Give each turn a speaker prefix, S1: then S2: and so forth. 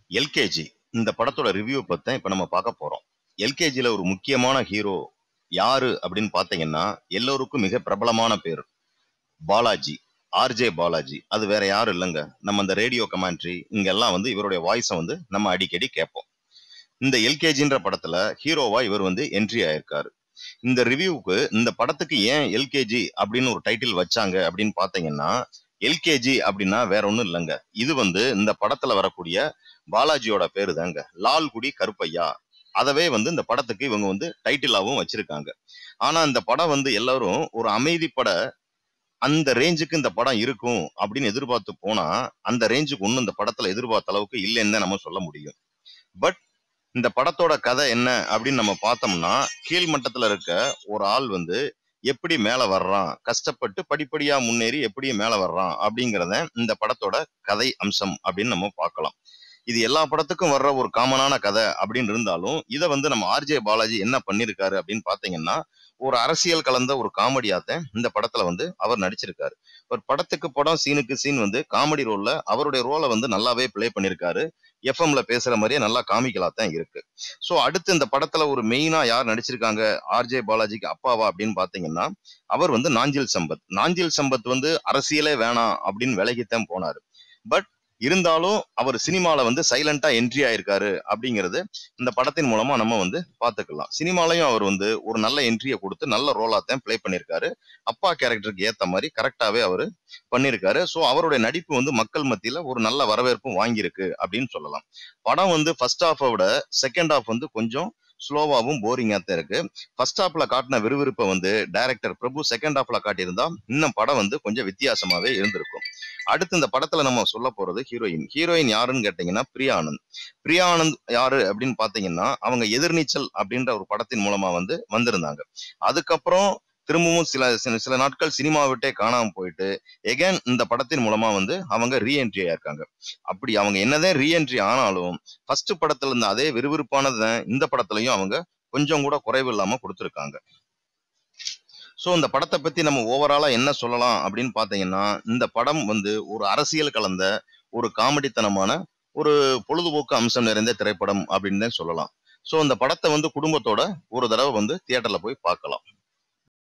S1: LKG இந்த படத்தோட review பத்தி இப்ப நம்ம பார்க்க போறோம் எல்கேஜில ஒரு முக்கியமான ஹீரோ யாரு அப்படின்னு பாத்தீங்கன்னா எல்லோருக்கும் மிக பிரபலமான பேர் பாலாஜி ஆர்ஜே பாலாஜி அது வேற யாரும் இல்லைங்க நம்ம இந்த ரேடியோ கமெண்ட்ரி இங்க எல்லாம் வந்து இவருடைய வாய்ஸை வந்து நம்ம அடிக்கடி கேட்போம் இந்த எல்கேஜின்ற படத்துல ஹீரோவா இவர் வந்து என்ட்ரி ஆயிருக்காரு இந்த ரிவ்யூவுக்கு இந்த படத்துக்கு ஏன் எல்கேஜி அப்படின்னு ஒரு டைட்டில் வச்சாங்க அப்படின்னு பாத்தீங்கன்னா எல்கேஜி அப்படின்னா வேற ஒண்ணும் இல்லைங்க இது வந்து இந்த படத்துல வரக்கூடிய பாலாஜியோட பேரு தாங்க லால்குடி கருப்பையா அதவே வந்து இந்த படத்துக்கு இவங்க வந்து டைட்டிலாவும் வச்சிருக்காங்க ஆனா இந்த படம் வந்து எல்லாரும் ஒரு அமைதி பட அந்த ரேஞ்சுக்கு இந்த படம் இருக்கும் அப்படின்னு எதிர்பார்த்து போனா அந்த ரேஞ்சுக்கு ஒன்றும் இந்த படத்துல எதிர்பார்த்த அளவுக்கு இல்லைன்னு தான் நம்ம சொல்ல முடியும் பட் இந்த படத்தோட கதை என்ன அப்படின்னு நம்ம பார்த்தோம்னா கீழ் மட்டத்துல இருக்க ஒரு ஆள் வந்து எப்படி மேல வர்றான் கஷ்டப்பட்டு படிப்படியா முன்னேறி எப்படி மேல வர்றான் அப்படிங்கிறத இந்த படத்தோட கதை அம்சம் அப்படின்னு நம்ம பார்க்கலாம் இது எல்லா படத்துக்கும் வர்ற ஒரு காமனான கதை அப்படின்னு இருந்தாலும் இதை வந்து நம்ம ஆர்ஜே பாலாஜி என்ன பண்ணிருக்காரு அப்படின்னு பாத்தீங்கன்னா ஒரு அரசியல் கலந்த ஒரு காமெடியாத்த இந்த படத்துல வந்து அவர் நடிச்சிருக்காரு ஒரு படத்துக்கு படம் சீனுக்கு சீன் வந்து காமெடி ரோல்ல அவருடைய ரோலை வந்து நல்லாவே ப்ளே பண்ணிருக்காரு எஃப்எம்ல பேசுற மாதிரியே நல்லா காமிக்கலா தான் இருக்கு ஸோ அடுத்து இந்த படத்துல ஒரு மெயினா யார் நடிச்சிருக்காங்க ஆர்ஜே பாலாஜிக்கு அப்பாவா அப்படின்னு பாத்தீங்கன்னா அவர் வந்து நாஞ்சில் சம்பத் நாஞ்சில் சம்பத் வந்து அரசியலே வேணாம் அப்படின்னு விலகித்தான் போனாரு பட் இருந்தாலும் அவர் சினிமால வந்து சைலண்டா என்ட்ரி ஆயிருக்காரு அப்படிங்கிறது இந்த படத்தின் மூலமா நம்ம வந்து பாத்துக்கலாம் சினிமாலையும் அவர் வந்து ஒரு நல்ல என்ட்ரியை கொடுத்து நல்ல ரோலா தான் ப்ளே பண்ணியிருக்காரு அப்பா கேரக்டருக்கு ஏத்த மாதிரி கரெக்டாவே அவரு பண்ணியிருக்காரு ஸோ அவருடைய நடிப்பு வந்து மக்கள் மத்தியில ஒரு நல்ல வரவேற்பும் வாங்கியிருக்கு அப்படின்னு சொல்லலாம் படம் வந்து ஃபர்ஸ்ட் ஹாஃபை விட செகண்ட் ஹாஃப் வந்து கொஞ்சம் ஸ்லோவாகவும் போரிங்கா தான் இருக்கு ஃபர்ஸ்ட் ஹாஃப்ல காட்டின விறுவிறுப்பை வந்து டைரக்டர் பிரபு செகண்ட் ஹாஃப்ல காட்டியிருந்தா இன்னும் படம் வந்து கொஞ்சம் வித்தியாசமாவே இருந்திருக்கும் அடுத்து இந்த படத்துல நம்ம சொல்ல போறது ஹீரோயின் ஹீரோயின் யாருன்னு கேட்டீங்கன்னா பிரியா ஆனந்த் பிரியா ஆனந்த் யாரு அப்படின்னு பாத்தீங்கன்னா அவங்க எதிர்நீச்சல் அப்படின்ற ஒரு படத்தின் மூலமா வந்து வந்திருந்தாங்க அதுக்கப்புறம் திரும்பவும் சில சில சில நாட்கள் சினிமா விட்டே காணாம போயிட்டு எகைன் இந்த படத்தின் மூலமா வந்து அவங்க ரீஎன்ட்ரி ஆயிருக்காங்க அப்படி அவங்க என்னதான் ரீஎன்ட்ரி ஆனாலும் ஃபர்ஸ்ட் படத்துல இருந்த அதே விறுவிறுப்பானதை இந்த படத்துலயும் அவங்க கொஞ்சம் கூட குறைவு இல்லாம கொடுத்துருக்காங்க ஸோ இந்த படத்தை பத்தி நம்ம ஓவராலா என்ன சொல்லலாம் அப்படின்னு பாத்தீங்கன்னா இந்த படம் வந்து ஒரு அரசியல் கலந்த ஒரு காமெடித்தனமான ஒரு பொழுதுபோக்கு அம்சம் நிறைந்த திரைப்படம் அப்படின்னு தான் சொல்லலாம் ஸோ இந்த படத்தை வந்து குடும்பத்தோட ஒரு தடவை வந்து தியேட்டர்ல போய் பார்க்கலாம்